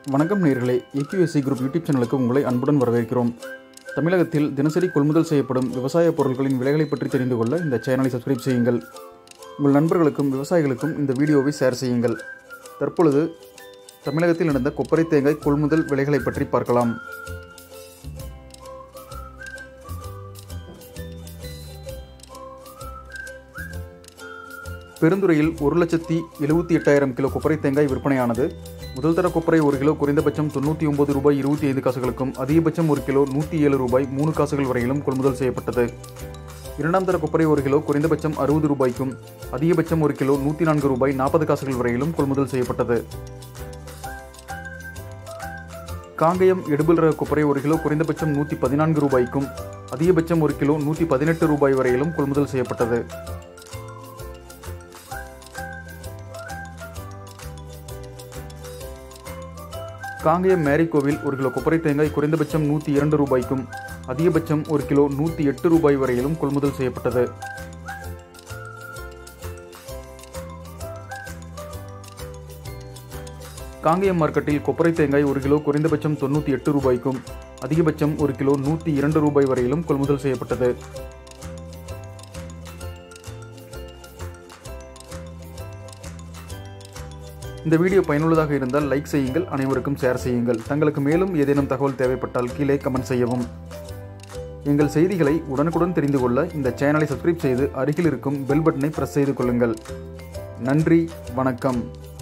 வணக்கம் நேயர்களே AQSC group YouTube சேனலுக்கு உங்களை அன்புடன் வரவேற்கிறோம் தமிழகத்தில் தினசரி கொள்முதல் செய்யப்படும் விவசாய பொருட்களின் விலைகளை பற்றி தெரிந்து கொள்ள இந்த சேனலை சப்ஸ்கிரைப் செய்யுங்கள் உங்கள் நண்பர்களுக்கும் விவசாயிகளுக்கும் இந்த வீடியோவை ஷேர் செய்யுங்கள் தற்பொழுது தமிழகத்தில் நடந்த கொப்பரை தேங்காய் கொள்முதல் விலைகளை பற்றி பார்க்கலாம் பெருந்துறையில் ஒரு லட்சத்தி எழுபத்தி எட்டாயிரம் கிலோ கொப்பரை தேங்காய் விற்பனையானது முதல் தர கொப்பரை ஒரு கிலோ குறைந்தபட்சம் தொண்ணூற்றி ஒன்பது ரூபாய் இருபத்தி ஐந்து காசுகளுக்கும் அதிகபட்சம் ஒரு கிலோ நூற்றி ஏழு ரூபாய் மூணு காசுகள் வரையிலும் கொள்முதல் செய்யப்பட்டது இரண்டாம் தர கொப்பரை ஒரு கிலோ குறைந்தபட்சம் அறுபது ரூபாய்க்கும் அதிகபட்சம் ஒரு கிலோ நூற்றி நான்கு ரூபாய் நாற்பது காசுகள் வரையிலும் கொள்முதல் செய்யப்பட்டது காங்கயம் எடுபிள் ரக கொப்பரை ஒரு கிலோ குறைந்தபட்சம் நூற்றி பதினான்கு ரூபாய்க்கும் அதிகபட்சம் ஒரு கிலோ நூற்றி பதினெட்டு ரூபாய் வரையிலும் கொள்முதல் செய்யப்பட்டது காங்கயம் மேரிகோவில் ஒரு கிலோ கொப்பரை தேங்காய் குறைந்தபட்சம் நூற்றி இரண்டு ரூபாய்க்கும் அதிகபட்சம் ஒரு கிலோ நூற்றி எட்டு ரூபாய் வரையிலும் கொள்முதல் செய்யப்பட்டது காங்கயம் மார்க்கெட்டில் கொப்பரை தேங்காய் ஒரு கிலோ குறைந்தபட்சம் தொண்ணூற்றி எட்டு ரூபாய்க்கும் அதிகபட்சம் ஒரு கிலோ நூற்றி இரண்டு ரூபாய் வரையிலும் கொள்முதல் செய்யப்பட்டது இந்த வீடியோ பயனுள்ளதாக இருந்தால் லைக் செய்யுங்கள் அனைவருக்கும் ஷேர் செய்யுங்கள் தங்களுக்கு மேலும் ஏதேனும் தகவல் தேவைப்பட்டால் கீழே கமெண்ட் செய்யவும் எங்கள் செய்திகளை உடனுக்குடன் தெரிந்து கொள்ள இந்த சேனலை சப்ஸ்கிரைப் செய்து அருகில் இருக்கும் பெல் பட்டனை பிரஸ் செய்து கொள்ளுங்கள் நன்றி வணக்கம்